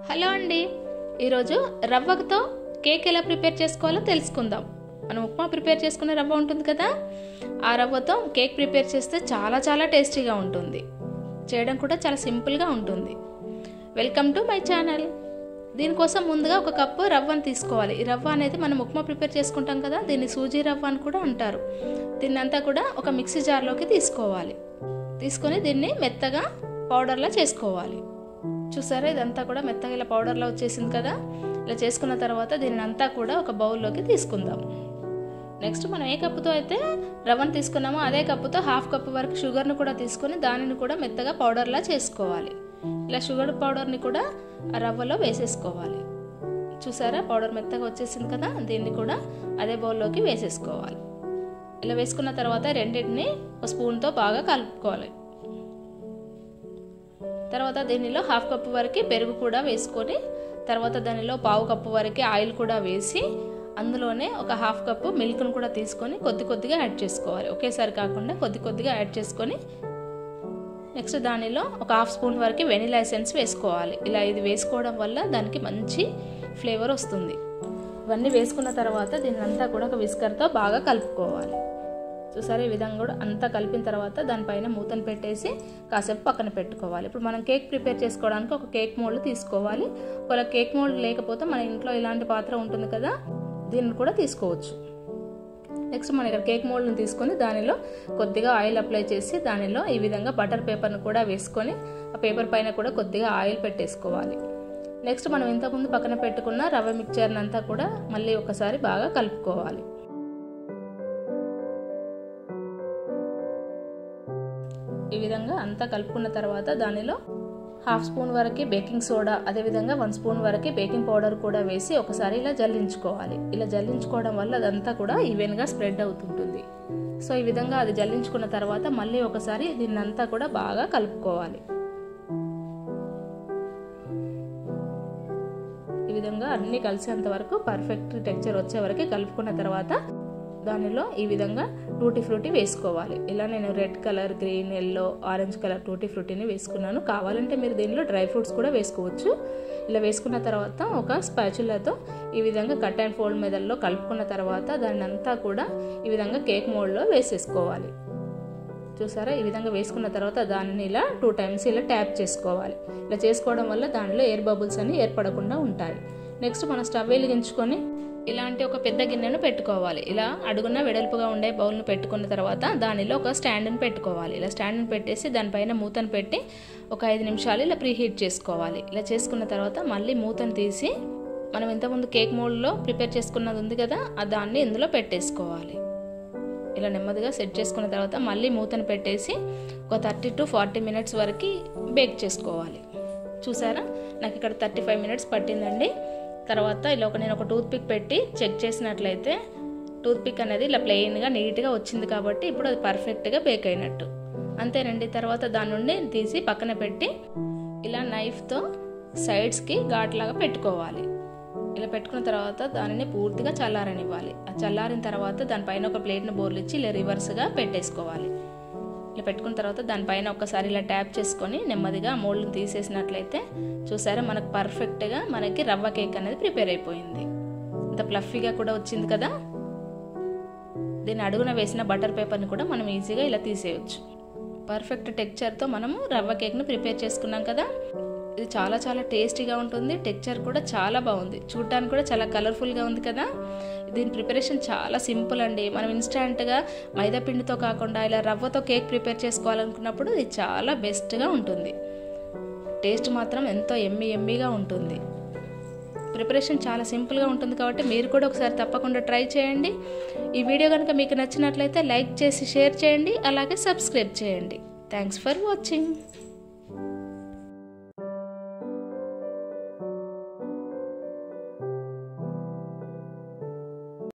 hello అండి ఈరోజు రవ్వతో కేక్ ఎలా ప్రిపేర్ చేసుకోవాలో తెలుసుకుందాం మనం ఉప్మా ప్రిపేర్ చేసుకునే రవ్వ ఉంటుంది కదా ఆ రవ్వతో కేక్ ప్రిపేర్ చేస్తే చాలా చాలా టేస్టీగా ఉంటుంది చేయడం కూడా చాలా సింపుల్గా ఉంటుంది వెల్కమ్ టు మై ఛానల్ దీనికోసం ముందుగా ఒక కప్పు రవ్వను తీసుకోవాలి ఈ రవ్వ అనేది మనం ఉప్మా ప్రిపేర్ చేసుకుంటాం కదా దీన్ని సూజీ రవ్వ అని కూడా అంటారు దీన్ని అంతా కూడా ఒక మిక్సీ జార్లోకి తీసుకోవాలి తీసుకొని దీన్ని మెత్తగా పౌడర్లా చేసుకోవాలి చూసారా ఇదంతా కూడా మెత్తగా ఇలా పౌడర్లా వచ్చేసింది కదా ఇలా చేసుకున్న తర్వాత దీన్ని అంతా కూడా ఒక బౌల్లోకి తీసుకుందాం నెక్స్ట్ మనం ఏ కప్పుతో అయితే రవ్వను తీసుకున్నామో అదే కప్పుతో హాఫ్ కప్ వరకు షుగర్ను కూడా తీసుకొని దానిని కూడా మెత్తగా పౌడర్లా చేసుకోవాలి ఇలా షుగర్ పౌడర్ని కూడా ఆ రవ్వలో వేసేసుకోవాలి చూసారా పౌడర్ మెత్తగా వచ్చేసింది కదా దీన్ని కూడా అదే బౌల్లోకి వేసేసుకోవాలి ఇలా వేసుకున్న తర్వాత రెండింటిని ఒక స్పూన్తో బాగా కలుపుకోవాలి తర్వాత దీనిలో హాఫ్ కప్పు వరకు పెరుగు కూడా వేసుకొని తర్వాత దానిలో పావు కప్పు వరకు ఆయిల్ కూడా వేసి అందులోనే ఒక హాఫ్ కప్పు మిల్క్ను కూడా తీసుకొని కొద్ది కొద్దిగా యాడ్ చేసుకోవాలి ఒకేసారి కాకుండా కొద్ది కొద్దిగా యాడ్ చేసుకొని నెక్స్ట్ దానిలో ఒక హాఫ్ స్పూన్ వరకు వెనిలా ఎసెన్స్ వేసుకోవాలి ఇలా ఇది వేసుకోవడం వల్ల దానికి మంచి ఫ్లేవర్ వస్తుంది ఇవన్నీ వేసుకున్న తర్వాత దీన్ని అంతా కూడా ఒక విస్కర్తో బాగా కలుపుకోవాలి చూసారా ఈ విధంగా కూడా అంతా కలిపిన తర్వాత దానిపైన మూతను పెట్టేసి కాసేపు పక్కన పెట్టుకోవాలి ఇప్పుడు మనం కేక్ ప్రిపేర్ చేసుకోవడానికి ఒక కేక్ మోల్డ్ తీసుకోవాలి ఒకవేళ కేక్ మోల్డ్ లేకపోతే మన ఇంట్లో ఇలాంటి పాత్ర ఉంటుంది కదా దీన్ని కూడా తీసుకోవచ్చు నెక్స్ట్ మనం ఇక్కడ కేక్ మోల్డ్ని తీసుకొని దానిలో కొద్దిగా ఆయిల్ అప్లై చేసి దానిలో ఈ విధంగా బటర్ పేపర్ను కూడా వేసుకొని ఆ పేపర్ పైన కూడా కొద్దిగా ఆయిల్ పెట్టేసుకోవాలి నెక్స్ట్ మనం ఇంతకుముందు పక్కన పెట్టుకున్న రవ్వ మిక్చర్ని అంతా కూడా మళ్ళీ ఒకసారి బాగా కలుపుకోవాలి ఈ విధంగా అంతా కలుపుకున్న తర్వాత దానిలో హాఫ్ స్పూన్ వరకు బేకింగ్ సోడా అదేవిధంగా వన్ స్పూన్ వరకు బేకింగ్ పౌడర్ కూడా వేసి ఒకసారి ఇలా జల్లించుకోవాలి ఇలా జల్లించుకోవడం వల్ల అదంతా కూడా ఈవెన్గా స్ప్రెడ్ అవుతుంటుంది సో ఈ విధంగా అది జల్లించుకున్న తర్వాత మళ్ళీ ఒకసారి దీన్నంతా కూడా బాగా కలుపుకోవాలి ఈ విధంగా అన్నీ కలిసేంత వరకు పర్ఫెక్ట్ టెక్చర్ వచ్చే వరకు కలుపుకున్న తర్వాత దానిలో ఈ విధంగా టూటీ ఫ్రూటీ వేసుకోవాలి ఇలా నేను red colour green yellow orange colour tutti ఫ్రూటీని వేసుకున్నాను కావాలంటే మీరు దీనిలో డ్రై ఫ్రూట్స్ కూడా వేసుకోవచ్చు ఇలా వేసుకున్న తర్వాత ఒక స్పాచులతో ఈ విధంగా కట్ అండ్ ఫోల్డ్ మెదల్లో కలుపుకున్న తర్వాత దాన్ని అంతా కూడా ఈ విధంగా కేక్ మోల్డ్లో వేసేసుకోవాలి చూసారా ఈ విధంగా వేసుకున్న తర్వాత దానిని ఇలా టూ టైమ్స్ ఇలా ట్యాప్ చేసుకోవాలి ఇలా చేసుకోవడం వల్ల దానిలో ఎయిర్ బబుల్స్ అని ఏర్పడకుండా ఉంటాయి నెక్స్ట్ మనం స్టవ్ వెలిగించుకొని ఇలాంటి ఒక పెద్ద గిన్నెను పెట్టుకోవాలి ఇలా అడుగున వెడల్పుగా ఉండే బౌల్ను పెట్టుకున్న తర్వాత దానిలో ఒక స్టాండ్ని పెట్టుకోవాలి ఇలా స్టాండ్ని పెట్టేసి దానిపైన మూతను పెట్టి ఒక ఐదు నిమిషాలు ఇలా ప్రీహీట్ చేసుకోవాలి ఇలా చేసుకున్న తర్వాత మళ్ళీ మూతను తీసి మనం ఇంతకుముందు కేక్ మోల్డ్లో ప్రిపేర్ చేసుకున్నది ఉంది కదా ఆ దాన్ని ఇందులో పెట్టేసుకోవాలి ఇలా నెమ్మదిగా సెట్ చేసుకున్న తర్వాత మళ్ళీ మూతను పెట్టేసి ఒక థర్టీ టు ఫార్టీ మినిట్స్ వరకు బేక్ చేసుకోవాలి చూసారా నాకు ఇక్కడ థర్టీ ఫైవ్ మినిట్స్ పట్టిందండి తర్వాత ఇలా ఒక నేను ఒక టూత్ పిక్ పెట్టి చెక్ చేసినట్లయితే టూత్ పిక్ అనేది ఇలా ప్లెయిన్గా నీట్గా వచ్చింది కాబట్టి ఇప్పుడు అది పర్ఫెక్ట్గా బేక్ అయినట్టు అంతేనండి తర్వాత దాని నుండి తీసి పక్కన పెట్టి ఇలా నైఫ్తో సైడ్స్కి ఘాట్లాగా పెట్టుకోవాలి ఇలా పెట్టుకున్న తర్వాత దానిని పూర్తిగా చల్లారనివ్వాలి ఆ చల్లారిన తర్వాత దానిపైన ఒక ప్లేట్ను బోర్లిచ్చి ఇలా రివర్స్గా పెట్టేసుకోవాలి ఇలా పెట్టుకున్న తర్వాత దానిపైన ఒకసారి ఇలా ట్యాప్ చేసుకొని నెమ్మదిగా మోల్డ్ని తీసేసినట్లయితే చూసారా మనకు పర్ఫెక్ట్గా మనకి రవ్వ కేక్ అనేది ప్రిపేర్ అయిపోయింది ఇంత ప్లఫీగా కూడా వచ్చింది కదా దీన్ని అడుగున వేసిన బటర్ పేపర్ని కూడా మనం ఈజీగా ఇలా తీసేయచ్చు పర్ఫెక్ట్ టెక్చర్తో మనము రవ్వ కేక్ను ప్రిపేర్ చేసుకున్నాం కదా ఇది చాలా చాలా టేస్టీగా ఉంటుంది టెక్చర్ కూడా చాలా బాగుంది చూడటానికి కూడా చాలా కలర్ఫుల్గా ఉంది కదా దీని ప్రిపరేషన్ చాలా సింపుల్ అండి మనం ఇన్స్టాంట్గా మైదా పిండితో కాకుండా ఇలా రవ్వతో కేక్ ప్రిపేర్ చేసుకోవాలనుకున్నప్పుడు ఇది చాలా బెస్ట్గా ఉంటుంది టేస్ట్ మాత్రం ఎంతో ఎమ్మి ఎమ్మిగా ఉంటుంది ప్రిపరేషన్ చాలా సింపుల్గా ఉంటుంది కాబట్టి మీరు కూడా ఒకసారి తప్పకుండా ట్రై చేయండి ఈ వీడియో కనుక మీకు నచ్చినట్లయితే లైక్ చేసి షేర్ చేయండి అలాగే సబ్స్క్రైబ్ చేయండి థ్యాంక్స్ ఫర్ వాచింగ్